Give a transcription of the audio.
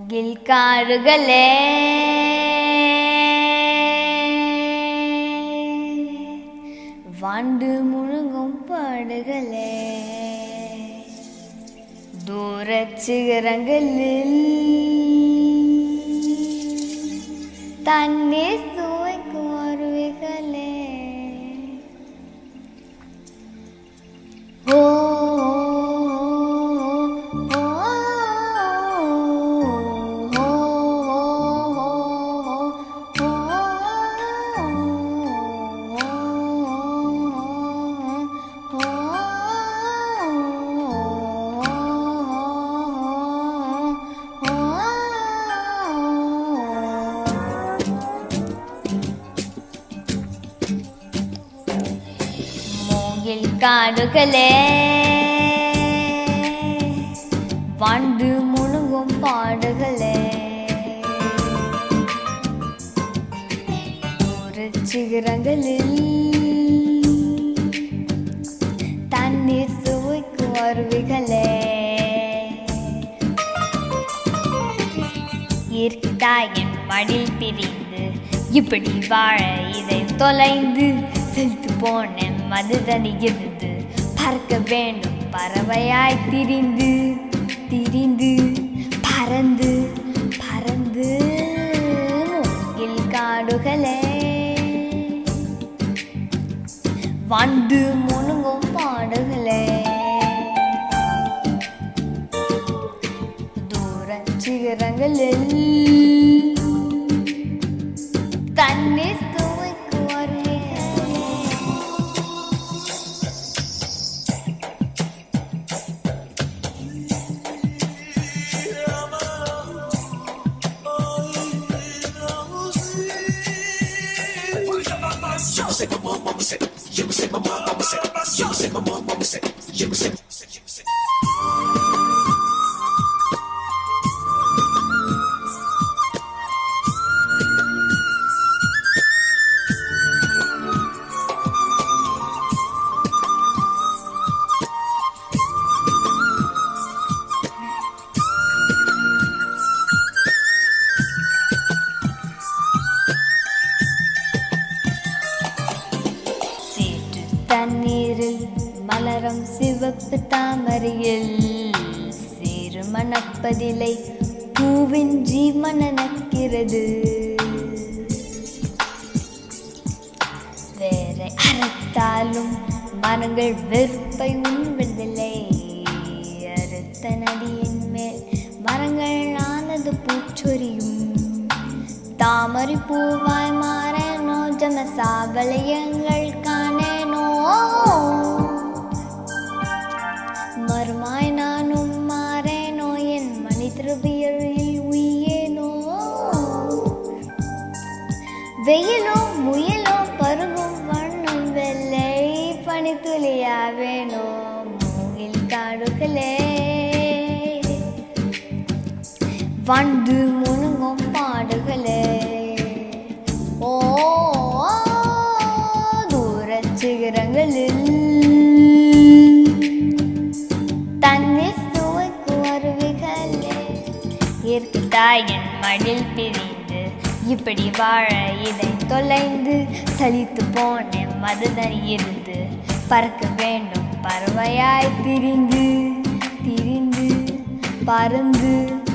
மூங்கில் காடுகளே வண்டு முழுங்கும் பாடுகளே தூரச் சிகரங்களில் தண்ணீர் சுவைக்கும் அருவிகளே ஓ ஓ, ஓ, மூங்கில் காடுகளே வண்டு முழுங்கும் பாடுகளே ஒரு சிகரங்களில் தண்ணீர் சுவைக்கும் அருவிகளே ஈர்த்தாயின் மடில் பிரிந்து இப்படி வாழ இதை தொலைந்து செலுத்து போன மதுதனி இருந்து பறக்க வேண்டும் பறவையாய் திரிந்து திரிந்து பறந்து பறந்து மூங்கில் காடுகளே வண்டு முழுங்கும் பாடுகளே தூர சிகரங்களில் தண்ணீர் துவைக்கும் அருவிகளே சேற்று தண்ணீரில் மலரும் சிவப்பு தாமரையில் சீறு மணப்பதிலை பூவின் ஜீவன நக்கிறது வேற அறுத்தாலும் மரங்கள் வெறுப்பை உண்பதில்லை அறுத்த நதியின் மேல் மரங்கள் ஆனது பூச்சொரியும் தாமரை பூவாய் மாறேனோ ஜனசாவலயங்கள் காணேனோ மறுமாய் நானும் மாறேனோ என் மணி திருவியலில் உயேனோ வெயிலோ முயலோ பருகும் வண்ணம் வெள்ளை பனித்துளியாவேனோ மூங்கில் காடுகளே வண்டு முழுங்கும் பாடுகளே ஓ தூரச் சிகரங்களில் தண்ணீர் சுவைக்கும் அருவிகளே இயற்கை தாயின் மடில் பிரிந்து இப்படி வாழ இதை தொலைந்து சலித்து போன மதுதனி இருந்து பறக்க வேண்டும் பறவையாய் திரிந்து திரிந்து பறந்து